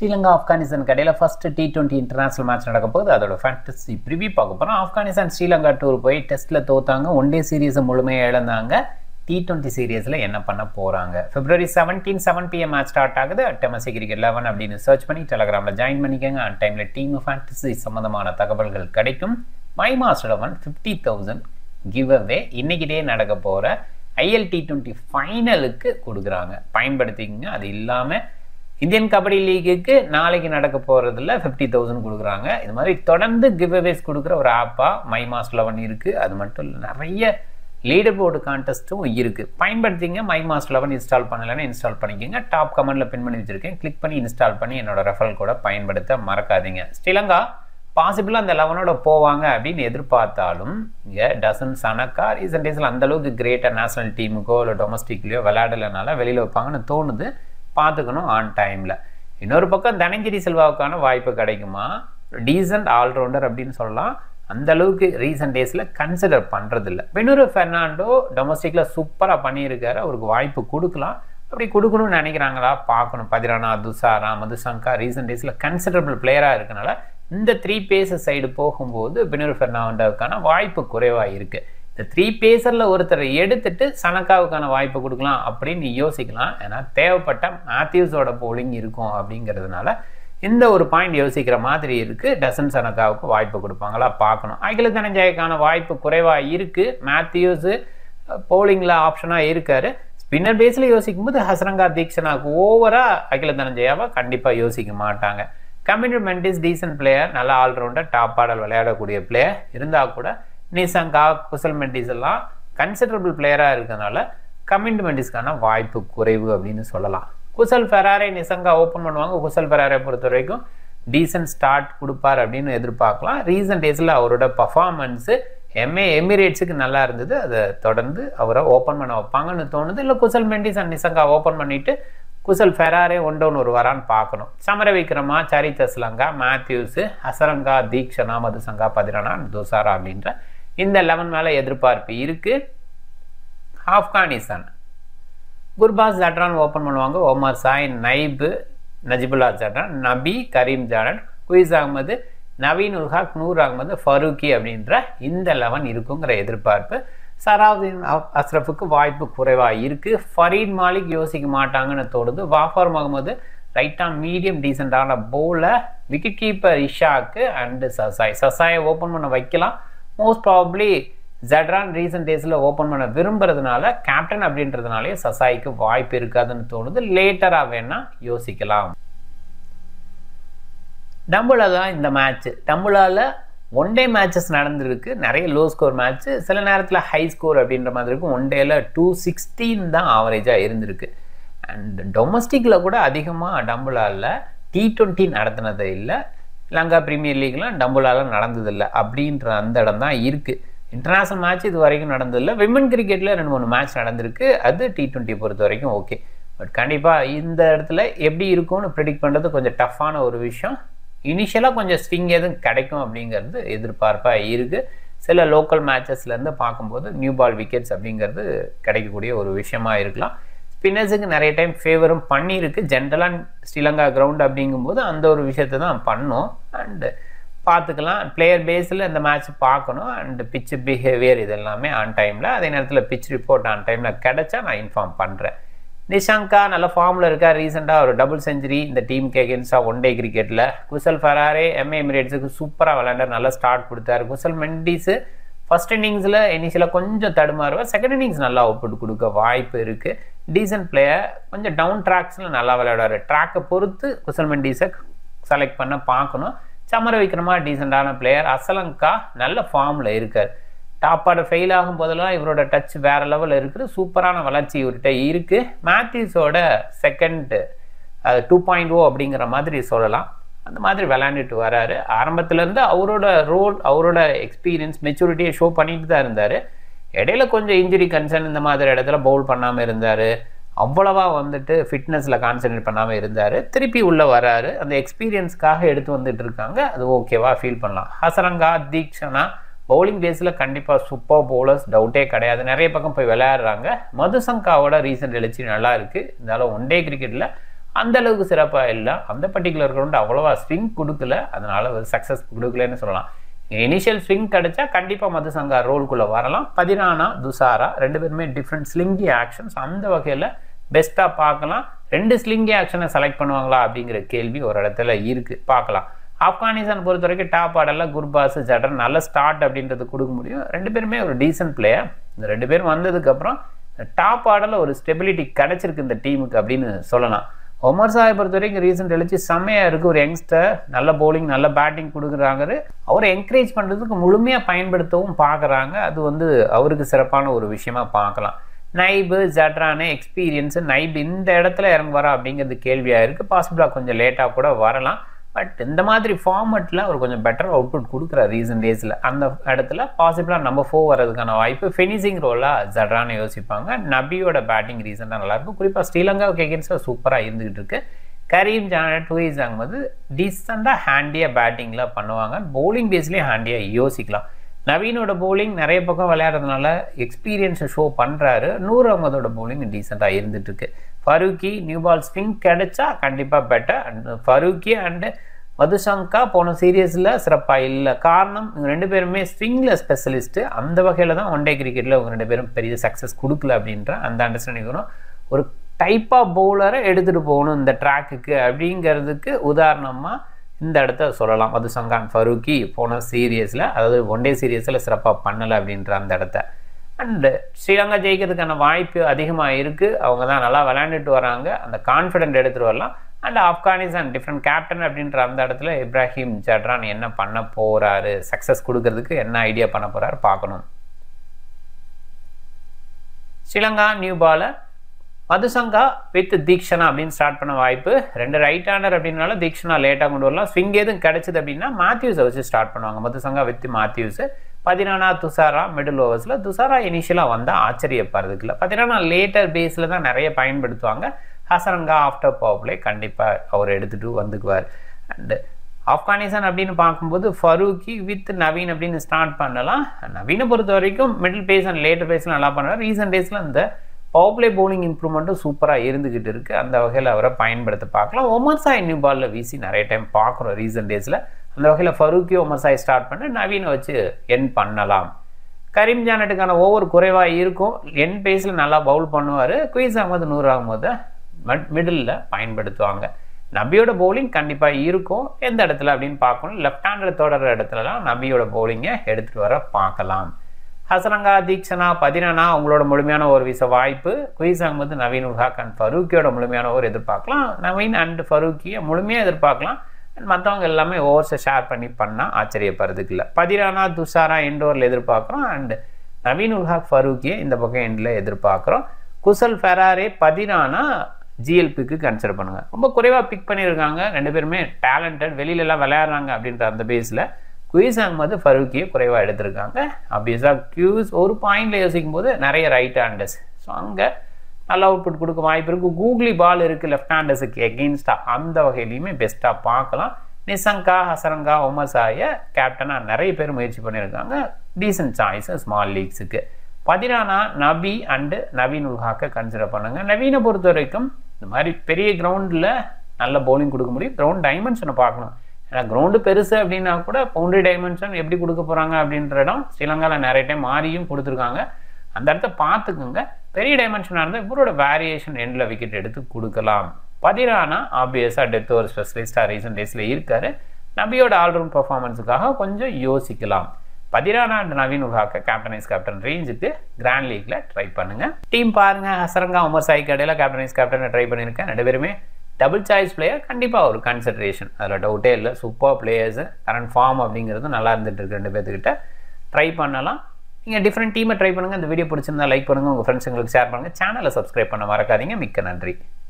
ஸ்ரீலங்கா ஆப்கானிஸ்தான் கடையில் first T twenty international match நடக்க போகுது அதோட ஃபேண்டசி ப்ரிவியூ பார்க்க போகிறோம் ஆப்கானிஸ்தான் ஸ்ரீலங்கா டூர் போய் டெஸ்ட்டில் தோத்தாங்க ஒன் டே சீரீஸை முழுமையாக இழந்தாங்க டி டுவெண்ட்டி சீரீஸில் என்ன பண்ண போகிறாங்க February seventeen seven PM match start ஆகுது அட்டமசி கிரிக்கெட் லெவன் அப்படின்னு சர்ச் பண்ணி டெலகிராமில் ஜாயின் பண்ணிக்கோங்க அன் டைமில் டீம் ஃபேண்டசி சம்மந்தமான தகவல்கள் கிடைக்கும் my mass eleven fifty thousand giveaway இன்னைக்கிட்டே நடக்க போகிற ஐஎல் டி டுவெண்ட்டி ஃபைனலுக்கு கொடுக்குறாங்க பயன்படுத்திக்கங்க அது இல்லாமல் இந்தியன் கபடி லீக்குக்கு நாளைக்கு நடக்க போகிறதுல ஃபிஃப்டி தௌசண்ட் கொடுக்குறாங்க இது மாதிரி தொடர்ந்து கிவ் அவேஸ் கொடுக்குற ஒரு ஆப்பாக மை மாஸ் லெவன் இருக்குது அது மட்டும் இல்லை நிறைய லீடர் போர்டு கான்டெஸ்ட்டும் இருக்குது பயன்படுத்திங்க மை மாஸ் லெவன் இன்ஸ்டால் பண்ணலைன்னா இன்ஸ்டால் பண்ணிக்கோங்க டாப் கமெண்ட்டில் பின் பண்ணி வச்சுருக்கேன் கிளிக் பண்ணி இன்ஸ்டால் பண்ணி என்னோட ரெஃபரல் கூட பயன்படுத்த மறக்காதீங்க ஸ்ரீலங்கா பாசிபிளாக அந்த லெவனோட போவாங்க அப்படின்னு எதிர்பார்த்தாலும் இங்கே டசன் சனக்கா ரீசன்ட் டேஸில் அந்தளவுக்கு கிரேட்டாக நேஷனல் டீமுக்கோ இல்லை டொமஸ்டிக்லேயோ விளையாடலைனால வெளியில் வைப்பாங்கன்னு தோணுது பார்த்துக்கணும் ஆன் டைமில் இன்னொரு பக்கம் தனஞ்சரி செல்வாவுக்கான வாய்ப்பு கிடைக்குமா டீசன்ட் ஆல்ரவுண்டர் அப்படின்னு சொல்லலாம் அந்த அளவுக்கு ரீசன்ட் டேஸில் கன்சிடர் பண்ணுறதில்ல பெனூரு ஃபெர்னாண்டோ டொமஸ்டிக்கில் சூப்பராக பண்ணியிருக்காரு அவருக்கு வாய்ப்பு கொடுக்கலாம் அப்படி கொடுக்கணும்னு நினைக்கிறாங்களா பார்க்கணும் பதிரானா துசாரா மதுசங்கா ரீசன்ட் டேஸில் கன்சிடரபிள் பிளேயராக இருக்கனால இந்த த்ரீ பேசஸ் சைடு போகும்போது பெனூர் ஃபெர்னாண்டோவுக்கான வாய்ப்பு குறைவாக இருக்குது இந்த த்ரீ பேசரில் ஒருத்தரை எடுத்துட்டு சனக்காவுக்கான வாய்ப்பு கொடுக்கலாம் அப்படின்னு யோசிக்கலாம் ஏன்னா தேவைப்பட்ட மேத்யூஸோட போலிங் இருக்கும் அப்படிங்கிறதுனால இந்த ஒரு பாயிண்ட் யோசிக்கிற மாதிரி இருக்குது டசன் சனக்காவுக்கு வாய்ப்பு கொடுப்பாங்களா பார்க்கணும் அகில தனஞ்சயக்கான வாய்ப்பு குறைவாக இருக்குது மேத்யூஸு போலிங்கில் ஆப்ஷனாக இருக்கார் ஸ்பின்னர் பேஸில் யோசிக்கும் போது ஹசரங்கா தீக்ஷனாவுக்கு ஓவராக அகில தனஞ்சயாவை கண்டிப்பாக யோசிக்க மாட்டாங்க கம்யூனிட் மெண்டிஸ் டீசன்ட் பிளேயர் நல்ல ஆல்ரவுண்டர் டாப் ஆடல் விளையாடக்கூடிய பிளேயர் இருந்தால் கூட நிசங்கா குசல் மெண்டிஸ் எல்லாம் கன்சிடரபிள் பிளேயராக இருக்கிறதுனால கம்யூனிட் மெண்டிஸ்க்கான வாய்ப்பு குறைவு அப்படின்னு சொல்லலாம் குசல் ஃபெராரே நிசங்கா ஓப்பன் பண்ணுவாங்க குசல் ஃபெராரே பொறுத்த வரைக்கும் டீசன்ட் ஸ்டார்ட் கொடுப்பார் அப்படின்னு எதிர்பார்க்கலாம் ரீசன்ட் டேஸில் அவரோட பர்ஃபார்மன்ஸு எம்ஏ எமிரேட்ஸுக்கு நல்லா இருந்தது அதை தொடர்ந்து அவரை ஓப்பன் பண்ண வைப்பாங்கன்னு தோணுது இல்லை குசல் மெண்டிஸ் அண்ட் நிசங்கா ஓப்பன் பண்ணிவிட்டு குசல் ஃபெராரே ஒன் டவுன் ஒரு வரான்னு பார்க்கணும் சமர விக்ரமா சரித்த ஸ்லங்கா மேத்யூஸு ஹசரங்கா தீக்ஷனா மதுசங்கா பதிரானா துசாரா அப்படின்ற இந்த லெவன் மேலே எதிர்பார்ப்பு இருக்குது ஆப்கானிஸ்தான் குர்பாஸ் ஜட்ரான் ஓப்பன் பண்ணுவாங்க ஒமர் சாய் நைபு நஜிபுல்லா ஜட்ரான் நபி கரீம் ஜாடன் குயிஸ் அகமது நவீன் உல்ஹாக் நூர் அகமது ஃபரூக்கி அப்படின்ற இந்த லெவன் இருக்குங்கிற எதிர்பார்ப்பு சராவுதீன் அஸ்ரஃபுக்கு வாய்ப்பு குறைவாக இருக்குது ஃபரீட் மாலிக் யோசிக்க மாட்டாங்கன்னு தோணுது வாஃபர் முகமது ரைட்டா மீடியம் டீசெண்டான போல விக்கெட் கீப்பர் இஷாக்கு அண்டு சசாய் சசாயை ஓப்பன் பண்ண வைக்கலாம் மோஸ்ட் ப்ராபப்ளி ஜட்ரான் ரீசன்ட் டேஸில் ஓப்பன் பண்ண விரும்புறதுனால கேப்டன் அப்படின்றதுனாலே சசாய்க்கு வாய்ப்பு இருக்காதுன்னு தோணுது லேட்டராக வேணால் யோசிக்கலாம் டம்புலா தான் இந்த மேட்ச்சு டம்புலாவில் ஒன் டே மேட்சஸ் நடந்திருக்கு நிறைய லோ ஸ்கோர் மேட்ச்சு சில நேரத்தில் ஹை ஸ்கோர் அப்படின்ற மாதிரி இருக்கும் ஒன் டேயில் டூ சிக்ஸ்டீன் தான் ஆவரேஜாக இருந்திருக்கு அண்ட் டொமஸ்டிக்கில் கூட அதிகமாக டம்புலாவில் டி ட்வெண்ட்டி நடத்தினது இல்லை லங்கா ப்ரீமியர் லீக்லாம் டம்புலாவில் நடந்ததில்லை அப்படின்ற அந்த இடம் தான் இருக்குது இன்டர்நேஷ்னல் மேட்ச் இது வரைக்கும் நடந்ததில்லை விமன் கிரிக்கெட்டில் ரெண்டு மூணு மேட்ச் நடந்திருக்கு அது டி ட்வெண்ட்டி பொறுத்த வரைக்கும் ஓகே பட் கண்டிப்பாக இந்த இடத்துல எப்படி இருக்கும்னு ப்ரிடிக்ட் பண்ணுறது கொஞ்சம் டஃப்பான ஒரு விஷயம் இனிஷியலாக கொஞ்சம் ஸ்விங் எதுவும் கிடைக்கும் அப்படிங்கிறது எதிர்பார்ப்பாக இருக்குது சில லோக்கல் மேட்சஸ்லேருந்து பார்க்கும்போது நியூ பால் விக்கெட்ஸ் அப்படிங்கிறது கிடைக்கக்கூடிய ஒரு விஷயமா இருக்கலாம் ஸ்பின்னர்ஸுக்கு நிறைய டைம் ஃபேவரும் பண்ணியிருக்கு ஜென்ரலாக ஸ்ரீலங்கா கிரவுண்ட் அப்படிங்கும்போது அந்த ஒரு விஷயத்தை தான் பண்ணோம் அண்டு பார்த்துக்கலாம் பிளேயர் பேஸில் இந்த மேட்ச் பார்க்கணும் அண்டு பிச்சு பிஹேவியர் இது எல்லாமே ஆன் டைமில் அதே நேரத்தில் பிச் ரிப்போர்ட் ஆன் டைமில் கிடச்சா நான் இன்ஃபார்ம் பண்ணுறேன் நிஷாங்கா நல்ல ஃபார்மில் இருக்கா ரீசெண்டாக ஒரு டபுள் செஞ்சுரி இந்த டீமுக்கு எகென்ஸ்டாக ஒன் டே கிரிக்கெட்டில் குசல் ஃபராரே எம்ஏ எமிரேட்ஸுக்கு சூப்பராக விளையாண்டார் நல்லா ஸ்டார்ட் கொடுத்தாரு குசல் மெண்டிஸு ஃபர்ஸ்ட் இன்னிங்ஸில் இனிஷியலாக கொஞ்சம் தடுமாறுவார் செகண்ட் இன்னிங்ஸ் நல்லா அவுட்புட் கொடுக்க வாய்ப்பு இருக்குது டீசன்ட் பிளேயர் கொஞ்சம் டவுன் ட்ராக்ஸில் நல்லா விளையாடுவார் ட்ராக்கை பொறுத்து குசல் மெண்டிஸை செலக்ட் பண்ண பார்க்கணும் சமர விக்ரமா டீசெண்டான பிளேயர் அசலங்கா நல்ல ஃபார்மில் இருக்கார் டாப் ஆர்டர் ஃபெயில் ஆகும் போதெல்லாம் இவரோட டச் வேறு லெவலில் இருக்குது சூப்பரான வளர்ச்சி இவர்கிட்ட இருக்குது மேத்யூஸோட செகண்ட் டூ பாயிண்ட் ஓ அப்படிங்கிற மாதிரி சொல்லலாம் அந்த மாதிரி விளையாண்டுட்டு வராரு ஆரம்பத்துலேருந்து அவரோட ரோல் அவரோட எக்ஸ்பீரியன்ஸ் மெச்சூரிட்டியை ஷோ பண்ணிட்டு தான் இருந்தார் இடையில கொஞ்சம் இன்ஜுரி கன்சர்ன் இந்த மாதிரி இடத்துல பவுல் பண்ணாமல் இருந்தார் அவ்வளவா வந்துட்டு ஃபிட்னஸில் கான்சென்ட்ரேட் பண்ணாமல் இருந்தார் திருப்பி உள்ளே வராரு அந்த எக்ஸ்பீரியன்ஸ்க்காக எடுத்து வந்துட்டு இருக்காங்க அது ஓகேவா ஃபீல் பண்ணலாம் ஹசரங்கா தீக்ஷனா பவுலிங் பேஸில் கண்டிப்பாக சூப்பர் பவுலர்ஸ் டவுட்டே கிடையாது நிறைய பக்கம் போய் விளையாடுறாங்க மதுசங்காவோட ரீசன்ட் எழுச்சி நல்லா இருக்குது இருந்தாலும் ஒன் டே கிரிக்கெட்டில் அந்த அளவுக்கு சிறப்பாக இல்லை அந்த பர்டிகுலர் கிரவுண்ட் அவ்வளோவா ஸ்விங் கொடுக்கல அதனால ஒரு சக்ஸஸ் கொடுக்கலன்னு சொல்லலாம் இனிஷியல் ஸ்விங் கிடைச்சா கண்டிப்பாக மதுசங்கா ரோல்குள்ளே வரலாம் பதினானா துசாரா ரெண்டு பேருமே டிஃப்ரெண்ட் ஸ்லிங்கி ஆக்ஷன்ஸ் அந்த வகையில் பெஸ்ட்டாக பார்க்கலாம் ரெண்டு ஸ்லிங்கி ஆக்ஷனை செலக்ட் பண்ணுவாங்களா அப்படிங்கிற கேள்வி ஒரு இடத்துல இருக்குது பார்க்கலாம் ஆப்கானிஸ்தான் பொறுத்த வரைக்கும் டாப் ஆர்டரில் குர்பாஸ் ஜடர் நல்ல ஸ்டார்ட் அப்படின்றது கொடுக்க முடியும் ரெண்டு பேருமே ஒரு டீசென்ட் பிளேயர் இந்த ரெண்டு பேரும் வந்ததுக்கப்புறம் டாப் ஆர்டரில் ஒரு ஸ்டெபிலிட்டி கிடைச்சிருக்கு இந்த டீமுக்கு அப்படின்னு சொல்லலாம் ஒமர் சாயை பொறுத்த வரைக்கும் ரீசெண்ட் எழுச்சி செம்மையாக இருக்குது ஒரு யங்ஸ்டர் நல்ல பவுலிங் நல்ல பேட்டிங் கொடுக்குறாங்க அவரை என்கரேஜ் பண்ணுறதுக்கு முழுமையாக பயன்படுத்தவும் பார்க்குறாங்க அது வந்து அவருக்கு சிறப்பான ஒரு விஷயமா பார்க்கலாம் நைபு ஜட்ரானு எக்ஸ்பீரியன்ஸு நைப் இந்த இடத்துல இறங்குவாரா அப்படிங்கிறது கேள்வியாக இருக்குது பாசிபிளாக கொஞ்சம் லேட்டாக கூட வரலாம் பட் இந்த மாதிரி ஃபார்மெட்டில் அவர் கொஞ்சம் பெட்டர் அவுட்புட் கொடுக்குறாரு ரீசன்ட் டேஸில் அந்த இடத்துல பாசிபிளாக நம்பர் ஃபோர் வரதுக்கான வாய்ப்பு ஃபினிஷிங் ரோலாக ஜட்ரான்னு யோசிப்பாங்க நபியோட பேட்டிங் ரீசெண்டாக நல்லாயிருக்கும் குறிப்பாக ஸ்ரீலங்காவுக்கு எகென்ஸ்டாக சூப்பராக இருந்துகிட்டு இருக்கு கரீம் ஜான டூயிஸ் வந்து டீசெண்டாக ஹேண்டியாக பேட்டிங்கில் பண்ணுவாங்க பவுலிங் பேஸ்லேயே ஹேண்டியாக யோசிக்கலாம் நவீனோட பவுலிங் நிறைய பக்கம் விளையாடுறதுனால எக்ஸ்பீரியன்ஸை ஷோ பண்ணுறாரு நூறு அகமதோட பவுலிங் டீசெண்டாக இருந்துகிட்ருக்கு ஃபரூக்கி நியூ பால் ஸ்விங் கிடைச்சா கண்டிப்பாக better and Farooqi and Madushanka போன சீரியஸில் சிறப்பாக இல்லை காரணம் இவங்க ரெண்டு பேருமே ஸ்விங்கில் ஸ்பெஷலிஸ்ட்டு அந்த வகையில் தான் ஒன் டே கிரிக்கெட்டில் இவங்க ரெண்டு பேரும் பெரிய சக்ஸஸ் கொடுக்கல அப்படின்ற அந்த அண்டர்ஸ்டாண்டிங் வரும் ஒரு டைப் ஆஃப் பவுலரை எடுத்துகிட்டு போகணும் இந்த ட்ராக்குக்கு அப்படிங்கிறதுக்கு உதாரணமாக இந்த இடத்த சொல்லலாம் மதுசங்கான் ஃபரூக்கி போன சீரியஸில் அதாவது ஒன் டே சீரியஸில் சிறப்பாக பண்ணலை அப்படின்ற அந்த இடத்த அண்டு ஸ்ரீலங்கா ஜெயிக்கிறதுக்கான வாய்ப்பு அதிகமாக இருக்குது அவங்க தான் நல்லா விளையாண்டுட்டு வராங்க அந்த கான்ஃபிடென்ட் எடுத்துகிட்டு வரலாம் அண்ட் ஆப்கானிஸ்தான் டிஃப்ரெண்ட் கேப்டன் அப்படின்ற அந்த இடத்துல இப்ராஹிம் ஜட்ரான் என்ன பண்ண போகிறாரு சக்ஸஸ் கொடுக்கறதுக்கு என்ன ஐடியா பண்ண போகிறாரு பார்க்கணும் ஸ்ரீலங்கா நியூ பாலை மதுசங்கா வித் தீக்ஷனா அப்படின்னு ஸ்டார்ட் பண்ண வாய்ப்பு ரெண்டு ரைட் ஹேண்டர் அப்படின்னால தீக்ஷனா லேட்டாக கொண்டு வரலாம் ஸ்விங் எதுவும் கிடைச்சது அப்படின்னா மாத்யூஸை வச்சு ஸ்டார்ட் பண்ணுவாங்க மதுசங்கா வித் மாத்யூஸ் பதினானா துசாரா மிடில் ஓவர்ஸில் துசாரா இனிஷியலாக வந்தால் ஆச்சரியப்படுறதுக்கு இல்லை பதினானா லேட்டர் பேஸில் தான் நிறைய பயன்படுத்துவாங்க ஹசரங்கா ஆஃப்டர் பவர்ப்ளே கண்டிப்பாக அவர் எடுத்துகிட்டு வந்துக்குவார் அண்டு ஆப்கானிஸ்தான் அப்படின்னு பார்க்கும்போது ஃபரூக்கி வித் நவீன் அப்படின்னு ஸ்டார்ட் பண்ணலாம் நவீனை பொறுத்த வரைக்கும் மிடில் பேஸ் அண்ட் லேட்டர் பேஸில் நல்லா பண்ணுறாரு ரீசெண்ட் டேஸில் இந்த பவர் பிளே பவுலிங் இம்ப்ரூவ்மெண்ட்டும் சூப்பராக இருந்துக்கிட்டு இருக்குது அந்த வகையில் அவரை பயன்படுத்த பார்க்கலாம் ஒமர் சாய் நியூ பாலில் வீசி நிறைய டைம் பார்க்குறோம் ரீசெண்ட் டேஸில் அந்த வகையில் ஃபரூக்கி ஒமர் சாய் ஸ்டார்ட் பண்ணி நவீனை வச்சு என் பண்ணலாம் கரீம் ஜானட்டுக்கான ஓவர் குறைவாக இருக்கும் என் பேஸில் நல்லா பவுல் பண்ணுவார் குயிஸ் அகமது நூறு அகமது மிடில் பயன்படுத்துவாங்க நபியோட பவுலிங் கண்டிப்பாக இருக்கும் எந்த இடத்துல அப்படின்னு பார்க்கணும் லெஃப்ட் ஹேண்டர் தொடர இடத்துலலாம் நபியோட பவுலிங்கை எடுத்துகிட்டு வர பார்க்கலாம் ஹசரங்கா தீக்ஷனா பதினானா அவங்களோட முழுமையான ஒரு விச வாய்ப்பு குயிஸ் அகமது நவீன் உல்ஹாக் அண்ட் ஃபரூக்கியோட முழுமையான ஒரு எதிர்பார்க்கலாம் நவீன் அண்ட் ஃபரூக்கியை முழுமையாக எதிர்பார்க்கலாம் அண்ட் மற்றவங்க எல்லாமே ஓவர்ஸை ஷேர் பண்ணி பண்ணால் ஆச்சரியப்படுறதுக்கு இல்லை பதினானா துஷாரா இண்டோரில் எதிர்பார்க்குறோம் அண்ட் நவீன் உல்ஹாக் ஃபரூக்கியை இந்த பக்கம் எண்டில் எதிர்பார்க்குறோம் குசல் ஃபெராரே பதினானா ஜிஎல்பிக்கு கன்சிடர் பண்ணுங்கள் ரொம்ப குறைவாக பிக் பண்ணியிருக்காங்க ரெண்டு பேருமே டேலண்டட் வெளியிலலாம் விளையாடுறாங்க அப்படின்ற அந்த பேஸில் குயிஸ் அகமது ஃபரூக்கியை குறைவாக எடுத்திருக்காங்க அப்வியஸாக கியூஸ் ஒரு பாயிண்டில் யோசிக்கும் போது நிறைய ரைட் ஹேண்டர்ஸ் ஸோ அங்கே நல்ல அவுட்புட் கொடுக்க வாய்ப்பு இருக்குது கூகுளி பால் இருக்குது லெஃப்ட் ஹேண்டர்ஸுக்கு எகெயின்ஸ்டாக அந்த வகையிலையுமே பெஸ்ட்டாக பார்க்கலாம் நிசங்கா ஹசரங்கா ஒமசாய கேப்டனாக நிறைய பேர் முயற்சி பண்ணியிருக்காங்க டீசன்ட் சாய்ஸ் ஸ்மால் லீக்ஸுக்கு பதினானா நபி அண்டு நவீன் உல்ஹாக்கை கன்சிடர் பண்ணுங்க நவீனை பொறுத்த வரைக்கும் இந்த மாதிரி பெரிய கிரவுண்டில் நல்ல பவுலிங் கொடுக்க முடியும் கிரவுண்ட் டைமென்ஷனை பார்க்கணும் ஏன்னா கிரவுண்டு பெருசு அப்படின்னா கூட பவுண்டரி டைமென்ஷன் எப்படி கொடுக்க போகிறாங்க அப்படின்ற இடம் ஸ்ரீலங்காவில் நிறைய டைம் மாறியும் கொடுத்துருக்காங்க அந்த இடத்த பார்த்துக்குங்க பெரிய டைமென்ஷனாக இருந்தால் இவரோட வேரியேஷன் எண்டில் விக்கெட் எடுத்து கொடுக்கலாம் பதினானா ஆப்வியஸாக டெத் ஒரு ஸ்பெஷலிஸ்டாக ரீசன்ட் டேஸில் இருக்காரு நபியோட ஆல்ரவுண்ட் பர்ஃபார்மன்ஸுக்காக கொஞ்சம் யோசிக்கலாம் பதினானா அண்ட் நவீன் உகாக்க கேப்டனைஸ் கேப்டன் ரேஞ்சுக்கு கிராண்ட் லீக்ல ட்ரை பண்ணுங்க டீம் பாருங்க ஹசரங்கா உமர் சாய் கடையில் கேப்டனைஸ் கேப்டனை ட்ரை பண்ணியிருக்கேன் ரெண்டு பேருமே டபுள் சாய்ஸ் பிளேயர் கண்டிப்பாக ஒரு கன்சிடரேஷன் அதில் டவுட்டே இல்லை சூப்பர் பிளேயர்ஸ் கரண்ட் ஃபார்ம் அப்படிங்கிறது நல்லா இருந்துட்டு இருக்கு ரெண்டு பேர்த்துக்கிட்ட ட்ரை பண்ணலாம் நீங்கள் டிஃப்ரெண்ட் டீமை ட்ரை பண்ணுங்கள் இந்த வீடியோ பிடிச்சிருந்தா லைக் பண்ணுங்கள் உங்கள் ஃப்ரெண்ட்ஸுங்களுக்கு ஷேர் பண்ணுங்கள் சேனலை சப்ஸ்கிரைப் பண்ண மறக்காதீங்க மிக்க நன்றி